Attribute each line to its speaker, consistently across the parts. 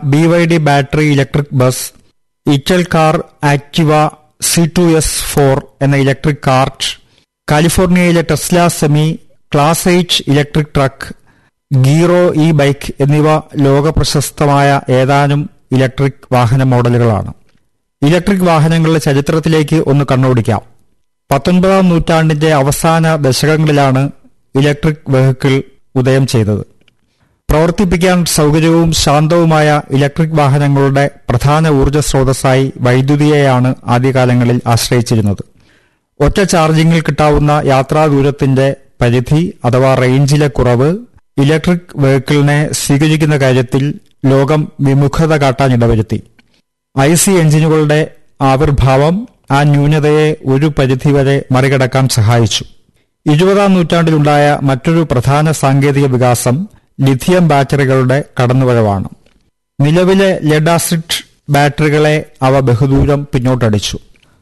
Speaker 1: B Y D battery electric bus Italcar Attiva C two S four എന്ന electric cart കാലിഫോർണിയയിലെ Tesla semi class eight electric truck Geero E bike എന്നിവ ലോക പ്രശസ്തമായ ഏതാനും electric വാഹന മോഡലുകളാണ് electric വാഹനങ്ങളുടെ ചരിത്രത്തിലേക്ക് ഒന്ന് കണ്ണോടിക്കാം പത്തൊൻപതാം നൂറ്റാണ്ടിന്റെ അവസാന ദശകങ്ങളിലാണ് ഇലക്ട്രിക് വെഹിക്കിൾ ഉദയം ചെയ്തത് പ്രവർത്തിപ്പിക്കാൻ സൗകര്യവും ശാന്തവുമായ ഇലക്ട്രിക് വാഹനങ്ങളുടെ പ്രധാന ഊർജ്ജ സ്രോതസ്സായി വൈദ്യുതിയെയാണ് ആദ്യകാലങ്ങളിൽ ആശ്രയിച്ചിരുന്നത് ഒറ്റ ചാർജിങ്ങിൽ കിട്ടാവുന്ന യാത്രാ ദൂരത്തിന്റെ പരിധി അഥവാ റേഞ്ചിലെ കുറവ് ഇലക്ട്രിക് വെഹിക്കിളിനെ സ്വീകരിക്കുന്ന കാര്യത്തിൽ ലോകം വിമുഖത കാട്ടാനിടവരുത്തി ഐ സി എഞ്ചിനുകളുടെ ആവിർഭാവം ആ ന്യൂനതയെ ഒരു പരിധിവരെ മറികടക്കാൻ സഹായിച്ചു ഇരുപതാം നൂറ്റാണ്ടിലുണ്ടായ മറ്റൊരു പ്രധാന സാങ്കേതിക വികാസം ലിഥിയം ബാറ്ററികളുടെ കടന്നുവരവാണ് നിലവിലെ ലെഡാസിഡ് ബാറ്ററികളെ അവ ബഹുദൂരം പിന്നോട്ടടിച്ചു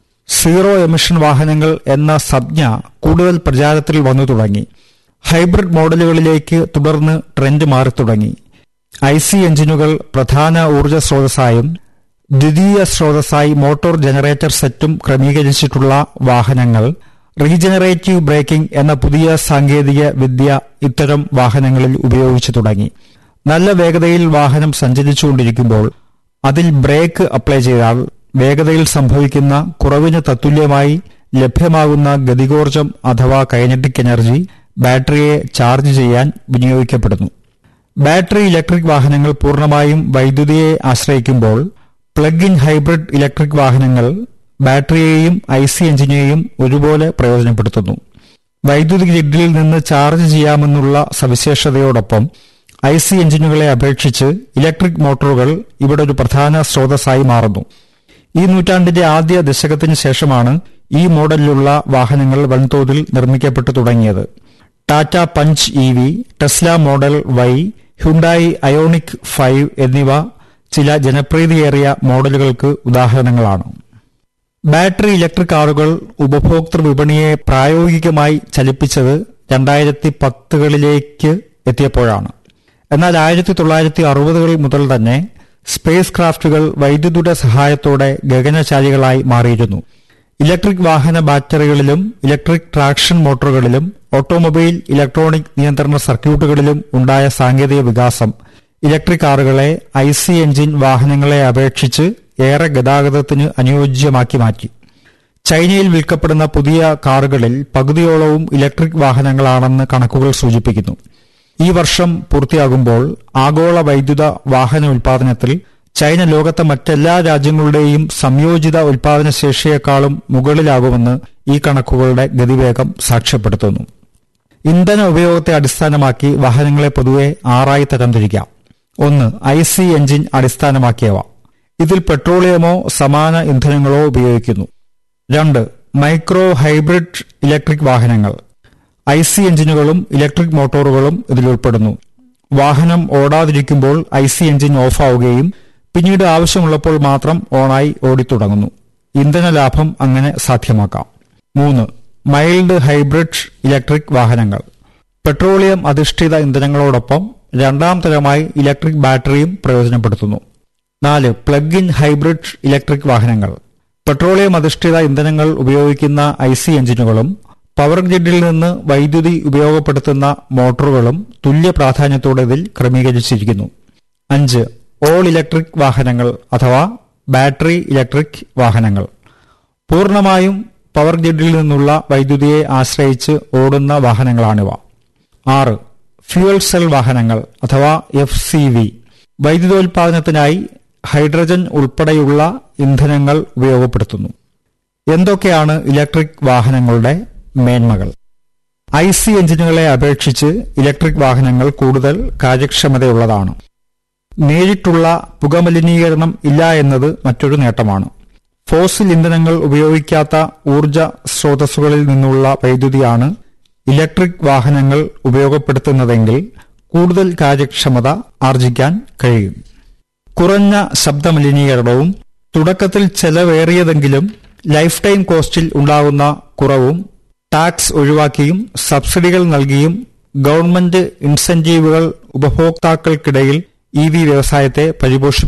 Speaker 1: സീറോ എമിഷൻ വാഹനങ്ങൾ എന്ന സംജ്ഞ കൂടുതൽ പ്രചാരത്തിൽ വന്നു തുടങ്ങി ഹൈബ്രിഡ് മോഡലുകളിലേക്ക് തുടർന്ന് ട്രെൻഡ് മാറി തുടങ്ങി ഐ സി എഞ്ചിനുകൾ പ്രധാന ഊർജ്ജ സ്രോതസ്സായും ദ്വിതീയ സ്രോതസ്സായി മോട്ടോർ ജനറേറ്റർ സെറ്റും ക്രമീകരിച്ചിട്ടുള്ള വാഹനങ്ങൾ റീജനറേറ്റീവ് ബ്രേക്കിംഗ് എന്ന പുതിയ സാങ്കേതിക വിദ്യ ഇത്തരം വാഹനങ്ങളിൽ ഉപയോഗിച്ചു തുടങ്ങി നല്ല വേഗതയിൽ വാഹനം സഞ്ചരിച്ചുകൊണ്ടിരിക്കുമ്പോൾ അതിൽ ബ്രേക്ക് അപ്ലൈ ചെയ്താൽ വേഗതയിൽ സംഭവിക്കുന്ന കുറവിന് തത്തുല്യമായി ലഭ്യമാകുന്ന ഗതികോർജം അഥവാ കൈനറ്റിക് എനർജി ബാറ്ററിയെ ചാർജ് ചെയ്യാൻ വിനിയോഗിക്കപ്പെടുന്നു ബാറ്ററി ഇലക്ട്രിക് വാഹനങ്ങൾ പൂർണ്ണമായും വൈദ്യുതിയെ ആശ്രയിക്കുമ്പോൾ പ്ലഗ് ഇൻ ഹൈബ്രിഡ് ഇലക്ട്രിക് വാഹനങ്ങൾ ബാറ്ററിയെയും ഐ സി എഞ്ചിനെയും ഒരുപോലെ പ്രയോജനപ്പെടുത്തുന്നു വൈദ്യുതി ഗ്രിഡിൽ നിന്ന് ചാർജ് ചെയ്യാമെന്നുള്ള സവിശേഷതയോടൊപ്പം ഐ സി എഞ്ചിനുകളെ അപേക്ഷിച്ച് ഇലക്ട്രിക് മോട്ടോറുകൾ ഇവിടെ ഒരു പ്രധാന സ്രോതസ്സായി മാറുന്നു ഈ നൂറ്റാണ്ടിന്റെ ആദ്യ ദശകത്തിന് ശേഷമാണ് ഈ മോഡലിലുള്ള വാഹനങ്ങൾ വൻതോതിൽ നിർമ്മിക്കപ്പെട്ടു തുടങ്ങിയത് Tata punch E V Tesla model Y Hyundai Ioniq five എന്നിവ ചില ജനപ്രീതിയേറിയ മോഡലുകൾക്ക് ഉദാഹരണങ്ങളാണ് ബാറ്ററി ഇലക്ട്രിക് കാറുകൾ ഉപഭോക്തൃ വിപണിയെ പ്രായോഗികമായി ചലിപ്പിച്ചത് രണ്ടായിരത്തി പത്തുകളിലേക്ക് എത്തിയപ്പോഴാണ് എന്നാൽ ആയിരത്തി തൊള്ളായിരത്തി അറുപതുകൾ മുതൽ തന്നെ സ്പേസ് ക്രാഫ്റ്റുകൾ വൈദ്യുതിയുടെ സഹായത്തോടെ ഗഗനചാരികളായി മാറിയിരുന്നു ഇലക്ട്രിക് വാഹന ബാറ്ററികളിലും ഇലക്ട്രിക് ട്രാക്ഷൻ മോട്ടോറുകളിലും ഓട്ടോമൊബൈൽ ഇലക്ട്രോണിക് നിയന്ത്രണ സർക്യൂട്ടുകളിലും ഉണ്ടായ സാങ്കേതിക വികാസം ഇലക്ട്രിക് കാറുകളെ ഐ സി എഞ്ചിൻ വാഹനങ്ങളെ അപേക്ഷിച്ച് ഏറെ ഗതാഗതത്തിന് അനുയോജ്യമാക്കി മാറ്റി ചൈനയിൽ വിൽക്കപ്പെടുന്ന പുതിയ കാറുകളിൽ പകുതിയോളവും ഇലക്ട്രിക് വാഹനങ്ങളാണെന്ന് കണക്കുകൾ സൂചിപ്പിക്കുന്നു ഈ വർഷം പൂർത്തിയാകുമ്പോൾ ആഗോള വൈദ്യുത വാഹന ഉൽപാദനത്തിൽ ചൈന ലോകത്തെ മറ്റെല്ലാ രാജ്യങ്ങളുടെയും സംയോജിത ഉൽപാദന ശേഷിയേക്കാളും മുകളിലാകുമെന്ന് ഈ കണക്കുകളുടെ ഗതിവേഗം സാക്ഷ്യപ്പെടുത്തുന്നു ഇന്ധന ഉപയോഗത്തെ അടിസ്ഥാനമാക്കി വാഹനങ്ങളെ പൊതുവെ ആറായി തരംതിരിക്കാം ഒന്ന് ഐ സി എഞ്ചിൻ അടിസ്ഥാനമാക്കിയവ ഇതിൽ പെട്രോളിയമോ സമാന ഇന്ധനങ്ങളോ ഉപയോഗിക്കുന്നു രണ്ട് മൈക്രോ ഹൈബ്രിഡ് ഇലക്ട്രിക് വാഹനങ്ങൾ ഐ സി എഞ്ചിനുകളും ഇലക്ട്രിക് മോട്ടോറുകളും ഇതിൽ ഉൾപ്പെടുന്നു വാഹനം ഓടാതിരിക്കുമ്പോൾ ഐ സി എഞ്ചിൻ ഓഫാവുകയും പിന്നീട് ആവശ്യമുള്ളപ്പോൾ മാത്രം ഓണായി ഓടിത്തുടങ്ങുന്നു ഇന്ധന ലാഭം അങ്ങനെ സാധ്യമാക്കാം മൂന്ന് മൈൽഡ് ഹൈബ്രിഡ് ഇലക്ട്രിക് വാഹനങ്ങൾ പെട്രോളിയം അധിഷ്ഠിത ഇന്ധനങ്ങളോടൊപ്പം രണ്ടാം തരമായി ഇലക്ട്രിക് ബാറ്ററിയും പ്രയോജനപ്പെടുത്തുന്നു നാല് പ്ലഗ് ഇൻ ഹൈബ്രിഡ് ഇലക്ട്രിക് വാഹനങ്ങൾ പെട്രോളിയം അധിഷ്ഠിത ഇന്ധനങ്ങൾ ഉപയോഗിക്കുന്ന ഐ സി എഞ്ചിനുകളും പവർ ഗ്രിഡിൽ നിന്ന് വൈദ്യുതി ഉപയോഗപ്പെടുത്തുന്ന മോട്ടോറുകളും തുല്യ പ്രാധാന്യത്തോടെ ഇതിൽ ക്രമീകരിച്ചിരിക്കുന്നു അഞ്ച് ഓൾ ഇലക്ട്രിക് വാഹനങ്ങൾ അഥവാ ബാറ്ററി ഇലക്ട്രിക് വാഹനങ്ങൾ പൂർണ്ണമായും പവർ ഗ്രിഡിൽ നിന്നുള്ള വൈദ്യുതിയെ ആശ്രയിച്ച് ഓടുന്ന വാഹനങ്ങളാണിവ ആറ് ഫ്യൂവൽ സെൽ വാഹനങ്ങൾ അഥവാ എഫ് സി വി വൈദ്യുതോൽപാദനത്തിനായി ഹൈഡ്രജൻ ഉൾപ്പെടെയുള്ള ഇന്ധനങ്ങൾ ഉപയോഗപ്പെടുത്തുന്നു എന്തൊക്കെയാണ് ഇലക്ട്രിക് വാഹനങ്ങളുടെ മേന്മകൾ ഐ സി എഞ്ചിനുകളെ അപേക്ഷിച്ച് ഇലക്ട്രിക് വാഹനങ്ങൾ കൂടുതൽ കാര്യക്ഷമതയുള്ളതാണ് നേരിട്ടുള്ള പുകമലിനീകരണം ഇല്ല എന്നത് മറ്റൊരു നേട്ടമാണ് ഫോസിൽ ഇന്ധനങ്ങൾ ഉപയോഗിക്കാത്ത ഊർജ സ്രോതസ്സുകളിൽ നിന്നുള്ള വൈദ്യുതിയാണ് ഇലക്ട്രിക് വാഹനങ്ങൾ ഉപയോഗപ്പെടുത്തുന്നതെങ്കിൽ കൂടുതൽ കാര്യക്ഷമത ആർജിക്കാൻ കഴിയും കുറഞ്ഞ ശബ്ദമലിനീകരണവും തുടക്കത്തിൽ ചെലവേറിയതെങ്കിലും ലൈഫ് ടൈം കോസ്റ്റിൽ ഉണ്ടാകുന്ന കുറവും ടാക്സ് ഒഴിവാക്കിയും സബ്സിഡികൾ നൽകിയും ഗവൺമെന്റ് ഇൻസെന്റീവുകൾ ഉപഭോക്താക്കൾക്കിടയിൽ ഇ വി വ്യവസായത്തെ പരിപോഷിപ്പിക്കും